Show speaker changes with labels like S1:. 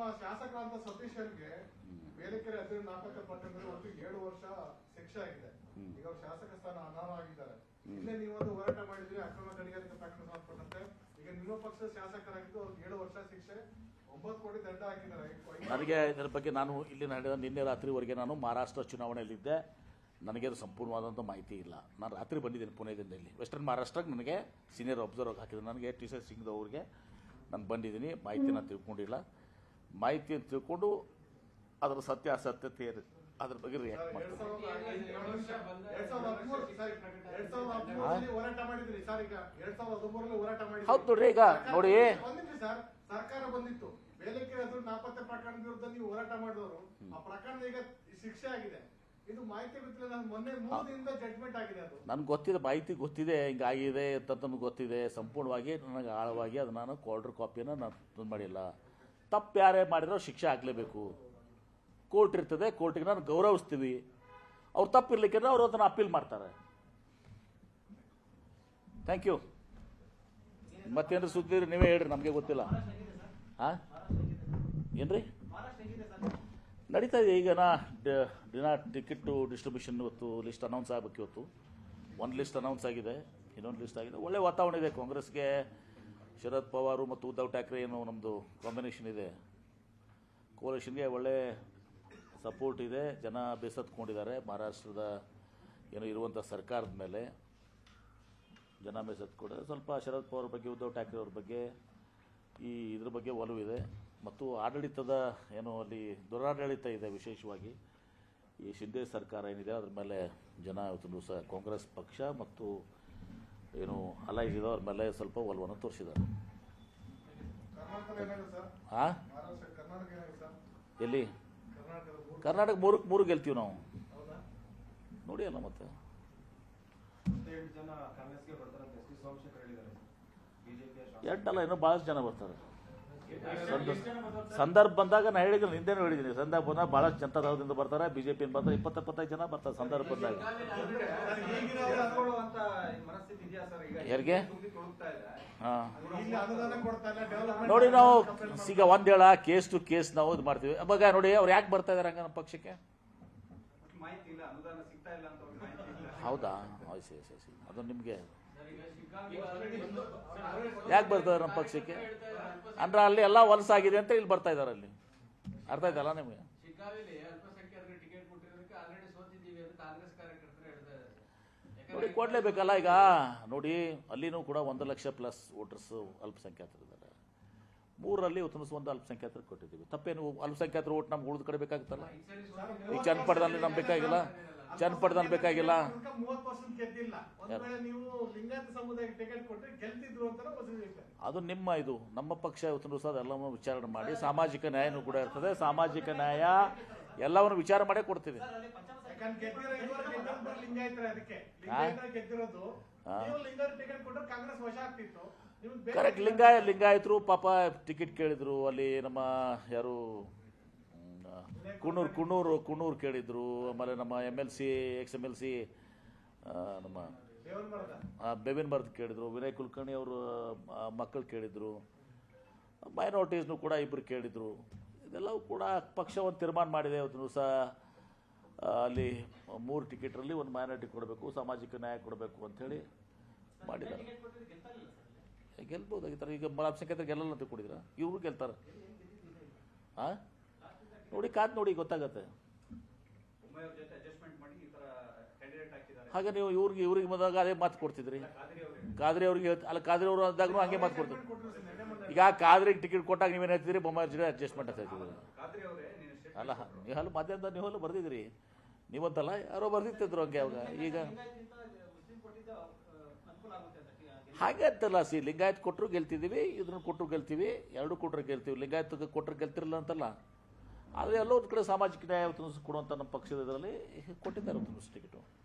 S1: ನಿಮ್ಮ ಶಾಸಕರಾದ ಸತೀಶ್ ಅವರಿಗೆ ಬೇಲೆಕೆರೆ ಹದಿನೇಳು ನಾಲ್ಕಕ್ಕೆ ಪಟ್ಟಣದಲ್ಲಿ ಒಟ್ಟು ಏಳು ವರ್ಷ ಶಿಕ್ಷೆ ಆಗಿದೆ ಈಗ ಅವ್ರು ಶಾಸಕ ಸ್ಥಾನ ಅನರ್ಹ ಆಗಿದ್ದಾರೆ ಹಿಂದೆ ನೀವೊಂದು ಹೋರಾಟ ಮಾಡಿದ್ರಿ ಅಕ್ರಮ ಗಣಿಗಾರಿಕೆ ಪ್ರಕರಣ ಸಂಬಂಧಪಟ್ಟಂತೆ ಈಗ ನಿಮ್ಮ ಪಕ್ಷದ ಶಾಸಕರಾಗಿದ್ದು ಅವ್ರಿಗೆ ಏಳು ವರ್ಷ ಶಿಕ್ಷೆ ಒಂಬತ್ತು ಕೋಟಿ ದಂಡ ಹಾಕಿದ್ದಾರೆ
S2: ನನಗೆ ಇದರ ಬಗ್ಗೆ ನಾನು ಇಲ್ಲಿ ನಡೆದ ನಿನ್ನೆ ರಾತ್ರಿವರೆಗೆ ನಾನು ಮಹಾರಾಷ್ಟ್ರ ಚುನಾವಣೆಯಲ್ಲಿದ್ದೆ ನನಗೆ ಅದು ಸಂಪೂರ್ಣವಾದಂಥ ಮಾಹಿತಿ ಇಲ್ಲ ನಾನು ರಾತ್ರಿ ಬಂದಿದ್ದೀನಿ ಪುಣೆದಿಂದ ಇಲ್ಲಿ ವೆಸ್ಟರ್ನ್ ಮಹಾರಾಷ್ಟ್ರಕ್ಕೆ ನನಗೆ ಸೀನಿಯರ್ ಅಬ್ಸರ್ವರ್ ಹಾಕಿದ್ರು ನನಗೆ ಟಿ ಸಿ ಸಿಂಗ್ ಅವ್ರಿಗೆ ನಾನು ಬಂದಿದ್ದೀನಿ ಮಾಹಿತಿನ ತಿಳ್ಕೊಂಡಿಲ್ಲ ಮಾಹಿತಿಯನ್ನು ತಿಳ್ಕೊಂಡು ಅದರ ಸತ್ಯಾಸತ್ಯತೆ ಏನು ಅದ್ರ ಬಗ್ಗೆ ರಿಯಾಕ್ಟ್
S1: ಎರಡ್
S2: ಮಾಡ್ತೀನಿ
S1: ಸಾವಿರದ ಎರಡ್ ಸಾವಿರದ ಹದಿಮೂರು ಸರಿ ಎರಡ್ ಸಾವಿರದ ಹದಿಮೂರರಲ್ಲಿ ಹೋರಾಟ ಮಾಡಿದ್ರಿ ಸರ್ ಈಗ ಎರಡ್ ಸಾವಿರದ ಹದಿಮೂರರಲ್ಲಿ ಹೋರಾಟ ಮಾಡಿದ್ರಿ
S2: ಹೌದು ನೋಡ್ರಿ ಈಗ ನೋಡಿ
S1: ಬಂದಿದ್ರಿ ಸರ್ ಸರ್ಕಾರ ಬಂದಿತ್ತು ಬೇಲೆಕೆರೆ ಹತ್ರ ನಾಪತ್ತೆ ಪ್ರಕರಣದ ವಿರುದ್ಧ ನೀವು ಹೋರಾಟ ಮಾಡಿದವರು ಆ ಪ್ರಕರಣ ಈಗ ಶಿಕ್ಷೆ ಆಗಿದೆ ಇದು ಮಾಹಿತಿ ಗೊತ್ತಿಲ್ಲ ನಾನು ಮೊನ್ನೆ ಮೂರು ದಿನದ ಜಡ್ಜ್ಮೆಂಟ್ ಆಗಿದೆ ಅದು
S2: ನನಗೆ ಗೊತ್ತಿದೆ ಮಾಹಿತಿ ಗೊತ್ತಿದೆ ಹಿಂಗಾಗಿದೆ ಅಂತ ನನಗೆ ಗೊತ್ತಿದೆ ಸಂಪೂರ್ಣವಾಗಿ ನನಗೆ ಆಳವಾಗಿ ಅದು ನಾನು ಕೋಲ್ಡ್ರ್ ಕಾಪಿನ ನಾನು ಇದು ಮಾಡಿಲ್ಲ ತಪ್ಪು ಯಾರೇ ಮಾಡಿರೋ ಶಿಕ್ಷೆ ಆಗಲೇಬೇಕು ಕೋರ್ಟ್ ಇರ್ತದೆ ಕೋರ್ಟಿಗೆ ನಾನು ಗೌರವಿಸ್ತೀವಿ ಅವ್ರು ತಪ್ಪಿರ್ಲಿಕ್ಕೆ ಅವ್ರು ಅದನ್ನು ಅಪೀಲ್ ಮಾಡ್ತಾರೆ ಥ್ಯಾಂಕ್ ಯು ಮತ್ತೇನ್ರಿ ಸುದ್ದಿ ಇದ್ರೆ ನೀವೇ ಹೇಳ್ರಿ ನಮಗೆ ಗೊತ್ತಿಲ್ಲ ಹಾಂ ಏನ್ರಿ ನಡೀತಾ ಇದೆ ಈಗ ನಾ ಡ- ದಿನ ಟಿಕೆಟ್ ಡಿಸ್ಟ್ರಿಬ್ಯೂಷನ್ ಇವತ್ತು ಲಿಸ್ಟ್ ಅನೌನ್ಸ್ ಆಗಬೇಕು ಇವತ್ತು ಒಂದು ಲಿಸ್ಟ್ ಅನೌನ್ಸ್ ಆಗಿದೆ ಇನ್ನೊಂದು ಲಿಸ್ಟ್ ಆಗಿದೆ ಒಳ್ಳೆ ವಾತಾವರಣ ಇದೆ ಕಾಂಗ್ರೆಸ್ಗೆ ಶರದ್ ಪವಾರು ಮತ್ತು ಉದ್ಧವ್ ಠಾಕ್ರೆ ಏನು ನಮ್ಮದು ಕಾಂಬಿನೇಷನ್ ಇದೆ ಕೋಲೇಷನ್ಗೆ ಒಳ್ಳೆ ಸಪೋರ್ಟ್ ಇದೆ ಜನ ಬೇಸತ್ಕೊಂಡಿದ್ದಾರೆ ಮಹಾರಾಷ್ಟ್ರದ ಏನು ಇರುವಂಥ ಸರ್ಕಾರದ ಮೇಲೆ ಜನ ಬೇಸತ್ಕೊಂಡಿದ್ದಾರೆ ಸ್ವಲ್ಪ ಶರದ್ ಪವಾರ್ ಬಗ್ಗೆ ಉದ್ಧವ್ ಠಾಕ್ರೆ ಅವ್ರ ಬಗ್ಗೆ ಈ ಇದ್ರ ಬಗ್ಗೆ ಒಲವಿದೆ ಮತ್ತು ಆಡಳಿತದ ಏನು ಅಲ್ಲಿ ದುರಾಡಳಿತ ಇದೆ ವಿಶೇಷವಾಗಿ ಈ ಶಿಂದೆ ಸರ್ಕಾರ ಏನಿದೆ ಅದ್ರ ಮೇಲೆ ಜನ ಇವತ್ತು ದಿವಸ ಕಾಂಗ್ರೆಸ್ ಪಕ್ಷ ಮತ್ತು ಏನು ಅಲೈಸ್ ಇದೆ ಅವ್ರ ಮೇಲೆ ಸ್ವಲ್ಪ ಒಲವನ್ನು ತೋರಿಸಿದ್ದಾರೆ
S1: ಕರ್ನಾಟಕ ಏನಾಗಿದೆ ಸರ್
S2: ಆ
S1: ಮಹಾರಾಷ್ಟ್ರ ಕರ್ನಾಟಕ ಏನಾಗಿದೆ ಸರ್
S2: ಎಲ್ಲಿ
S1: ಕರ್ನಾಟಕದ ಮೂರು
S2: ಕರ್ನಾಟಕ ಮೂರಕ್ಕೆ ಮೂರು ಗೆಲ್ತೀವಿ ನಾವು
S1: ಹೌದಾ
S2: ನೋಡಿ ಅಲ್ಲ ಮತ್ತೆ
S3: ಎಂಟು ಜನ ಕಾಂಗ್ರೆಸ್ಗೆ ಬರ್ತಾರೆ ಅಂತ ಎಸ್ ಟಿ ಸೋಮಶೇಖರ್ ಹೇಳಿದ್ದಾರೆ ಬಿಜೆಪಿಯ
S2: ಎಂಟಲ್ಲ ಇನ್ನೂ ಭಾಳಷ್ಟು ಜನ ಬರ್ತಾರೆ ಸಂದ- ಸಂದರ್ಭ ಬಂದಾಗ ನಾ ಹೇಳಿದ್ರೆ ಹಿಂದೆನೂ ಹೇಳಿದ್ದೀನಿ ಸಂದರ್ಭ ಬಂದಾಗ ಭಾಳಷ್ಟು ಜನತಾದಳದಿಂದ ಬರ್ತಾರೆ ಬಿಜೆಪಿಯಿಂದ ಬರ್ತಾರೆ ಇಪ್ಪತ್ತು ಇಪ್ಪತ್ತೈದು ಜನ ಬರ್ತಾರೆ ಸಂದರ್ಭ ಬಂದಾಗ
S3: ಸೇರ್ಕೊಳ್ಳುವಂತ ಮನಸ್ಥಿತಿ ಇದೆಯಾ ಸರ್ ಈಗ
S2: ಯಾರಿಗೆ?
S3: ತುಂಬಿ ತುಳುಕ್ತಾ ಇದೆ
S2: ಹಾಂ
S1: ಇಲ್ಲಿ ಅನುದಾನ ಕೊಡ್ತಾ ಇಲ್ಲ ಡೆವಲಪ್ಮೆಂಟ್
S2: ನೋಡಿ ನಾವು ಈಗ ಒಂದ್ ಹೇಳ ಕೇಸ್ ಟು ಕೇಸ್ ನಾವು ಇದು ಮಾಡ್ತೀವಿ ಅವಾಗ ನೋಡಿ ಅವ್ರು ಯಾಕೆ ಬರ್ತಾ ಇದಾರೆ ಹಂಗ ನಮ್ಮ ಪಕ್ಷಕ್ಕೆ
S3: ಮಾಹಿತಿ ಇಲ್ಲ ಅನುದಾನ ಸಿಗ್ತಾ ಇಲ್ಲ ಅಂತ ಅವ್ರಿಗೆ ಮಾಹಿತಿ ಇಲ್ಲ
S2: ಹೌದಾ ಆಯ್ತು ಸರಿ ಸರಿ ಸರಿ ಅದು ನಿಮಗೆ ಯಾಕೆ ಬರ್ತಾರೆ ನಮ್ಮ ಪಕ್ಷಕ್ಕೆ ಅಂದ್ರೆ ಅಲ್ಲಿ ಎಲ್ಲ ಹೊಲಸಾಗಿದೆ ಅಂತ ಇಲ್ಲಿ ಬರ್ತಾ ಇದಾರೆ ಅಲ್ಲಿ ಅರ್ಥ ಆಯ್ತಲ್ಲ ನಿಮಗೆ
S4: ಶಿಕಾರಿಲಿ ಅಲ್ಪಸಂಖ್ಯಾತರಿಗೆ ಟಿಕೆಟ್ ಕೊಟ್ಟಿರೋದಕ್ಕೆ ಆಲ್ರೆಡಿ ಸೋತಿದ್ದೀವಿ ಅಂತ ಕಾಂಗ್ರೆಸ್ ಕಾರ್ಯಕರ್ತರು ಹೇಳ್ತಾ ಇದ್ದಾರೆ
S2: ನೋಡಿ ಕೊಡ್ಲೇಬೇಕಲ್ಲ ಈಗ ನೋಡಿ ಅಲ್ಲಿನೂ ಕೂಡ ಒಂದು ಲಕ್ಷ ಪ್ಲಸ್ ವೋಟರ್ಸ್ ಅಲ್ಪಸಂಖ್ಯಾತರಿದ್ದಾರೆ ಮೂರರಲ್ಲಿ ಉತ್ತಮ ಒಂದು ಅಲ್ಪಸಂಖ್ಯಾತರಿಗೆ ಕೊಟ್ಟಿದ್ದೀವಿ ತಪ್ಪೇನು ಅಲ್ಪಸಂಖ್ಯಾತರ ಓಟ್ ನಮ್ಗೆ ಉಳಿದು ಕಡೆ ಬೇಕಾಗುತ್ತಲ್ಲ ಈಗ ಚನ್ನಪಟ್ಟಣದಲ್ಲಿ ನಮ್ಗೆ ಬೇಕಾಗಿಲ್ಲ ಚನ್ನಪಟ್ಟಣದಲ್ಲಿ ಬೇಕಾಗಿಲ್ಲ
S1: ಮೂವತ್ ಪರ್ಸೆಂಟ್ ಗೆದ್ದಿಲ್ಲ ಒಂದ್ ವೇಳೆ ನೀವು ಲಿಂಗಾಯತ ಸಮುದಾಯಕ್ಕೆ ಟಿಕೆಟ್ ಕೊಟ್ಟರೆ ಗೆಲ್ತಿದ್ರು ಅಂತ ವಸೂಲಿ
S2: ಅದು ನಿಮ್ಮ ಇದು ನಮ್ಮ ಪಕ್ಷ ಇವತ್ತಿನ ದಿವಸ ಅದೆಲ್ಲವನ್ನು ವಿಚಾರಣೆ ಮಾಡಿ ಸಾಮಾಜಿಕ ನ್ಯಾಯನೂ ಕೂಡ ಇರ್ತದೆ ಸಾಮಾಜಿಕ ನ್ಯಾಯ ಎಲ್ಲವನ್ನು ವಿಚಾರ ಮಾಡೇ ಕೊಡ್ತೀವಿ
S1: ಯಾಕಂದ್ರೆ ಗೆದ್ದಿರೋ ಇದುವರೆಗೆ ಗೆದ್ದಿರೋದು ಬರೀ ಲಿಂಗಾಯತರೇ ಅದಕ್ಕೆ ಲಿಂಗಾಯತರ ಗೆದ್ದಿರೋದು
S2: ಹಾ.
S1: ನೀವು ಲಿಂಗಾಯತ ಟಿಕೆಟ್ ಕೊಟ್ಟರೆ ಕಾಂಗ್ರೆಸ್ ವಶ ಆಗ್ತಿತ್ತು ನಿಮ್ಗೆ ಬೇರೆ
S2: ಕರೆಕ್ಟ್ ಲಿಂಗಾಯ ಲಿಂಗಾಯತರು ಪಾಪ ಟಿಕೆಟ್ ಕೇಳಿದ್ರು ಅಲ್ಲಿ ನಮ್ಮ ಯಾರು ಹ್ಮ್, ಕುಣ್ಣೂರು ಕುಣ್ಣೂರು ಕುಣ್ಣೂರು ಕೇಳಿದ್ರು ಆಮೇಲೆ ನಮ್ಮ M L C ex M L C ನಮ್ಮ
S1: ದೇವರ ಮರದ
S2: ಆ, ಬೇವಿನ ಮರದ ಕೇಳಿದ್ರು ವಿನಯ್ ಕುಲಕರ್ಣಿ ಅವರು ಮಕ್ಕಳು ಕೇಳಿದ್ರು ಮೈನಾರಿಟೀಸ್ನು ಕೂಡ ಇಬ್ಬರು ಕೇಳಿದ್ರು ಇದೆಲ್ಲವೂ ಕೂಡ ಪಕ್ಷ ಒಂದು ತೀರ್ಮಾನ ಮಾಡಿದೆ ಇವತ್ತು ದಿವಸ ಅಲ್ಲಿ ಮೂರು ಟಿಕೆಟಲ್ಲಿ ಒಂದು ಮೈನಾರಿಟಿ ಕೊಡಬೇಕು ಸಾಮಾಜಿಕ ನ್ಯಾಯ ಕೊಡಬೇಕು ಅಂಥೇಳಿ ಮಾಡಿದ್ದಾರೆ ಗೆಲ್ಬೋದಾಗಿತ್ತಾರೆ ಈಗ ಅಲ್ಪಸಂಖ್ಯಾತರು ಗೆಲ್ಲಲ್ಲ ಅಂತ ಕೊಡಿದ್ರ ಇವರು ಗೆಲ್ತಾರೆ ಆ ನೋಡಿ ಕಾದ್ ನೋಡಿ ಗೊತ್ತಾಗತ್ತೆ
S3: ಬೊಮ್ಮಾಯಿಯವ್ರ ಜೊತೆ ಅಡ್ಜಸ್ಟ್ಮೆಂಟ್ ಮಾಡಿ ಈ ತರ ಕ್ಯಾಂಡಿಡೇಟ್ ಹಾಕಿದ್ದಾರೆ
S2: ಹಾಗೆ ನೀವು ಇವ್ರಿಗೆ ಇವ್ರಿಗೆ ಬಂದಾಗ ಅದೇ ಮಾತು ಕೊಡ್ತಿದ್ರಿ
S3: ಖಾದ್ರಿ ಅವರೇ
S2: ಕಾದ್ರಿ ಅವ್ರಿಗೆ ಹೇಳ್ತ- ಅಲ್ಲ ಕಾದ್ರಿ ಅವರು ಅಂದಾಗೂ ಹಂಗೆ ಮಾತು ಕೊಡ್ತೀವಿ ಈಗ ಕಾದ್ರಿಗೆ ಟಿಕೆಟ್ ಕೊಟ್ಟಾಗ ನೀವೇನು ಹೇಳ್ತಿದ್ರಿ ಬೊಮ್ಮಾಯಿ ಜೊತೆ ಅಡ್ಜಸ್ಟ್ಮೆಂಟ್ ಅಂತ ಹೇಳ್ತಿದ್ರಿ
S3: ಖಾದ್ರಿ ಅವರೇ ನೀನು ಸ್ಟೇಟ್
S2: ಅಲ್ಲ ನೀವು ಅಲ್ಲಿ ಮಧ್ಯಾಹ್ನದ ನೀವು ಅಲ್ಲಿ ಬರ್ದಿದ್ರಿ ನೀವಂತಲ್ಲ ಯಾರೋ ಬರ್ದಿತ್ತಿದ್ರು ಹಂಗೆ ಅವಾಗ ಈಗ
S3: ಮುಸ್ಲಿಂ ಕೊಟ್ಟಿದ್ದ ಅನುಕೂಲ ಆಗುತ್ತೆ ಅಂತ
S2: ಹಾಗೆ ಅಂತಲ್ಲ ಸಿ ಲಿಂಗಾಯತ್ ಕೊಟ್ಟರು ಗೆಲ್ತಿದ್ದೀವಿ ಇದನ್ನ ಕೊಟ್ಟರು ಗೆಲ್ತೀವಿ ಎರಡು ಕೊಟ್ಟರು ಗೆಲ್ತೀವಿ ಲಿಂಗಾಯತ್ ಕೊಟ್ಟರು ಗೆಲ್ತಿರಲ್ಲ ಅಂತಲ್ಲ ಆದರೆ ಎಲ್ಲೋ ಒಂದು ಕಡೆ ಸಾಮಾಜಿಕ ನ್ಯಾಯ ಕೊಡುವಂಥ ನಮ್ಮ ಪಕ್ಷದ ಇದರಲ್ಲಿ ಕೊಟ್ಟಿದ್ದಾರೆ ಒಂದು ಟಿಕೆಟು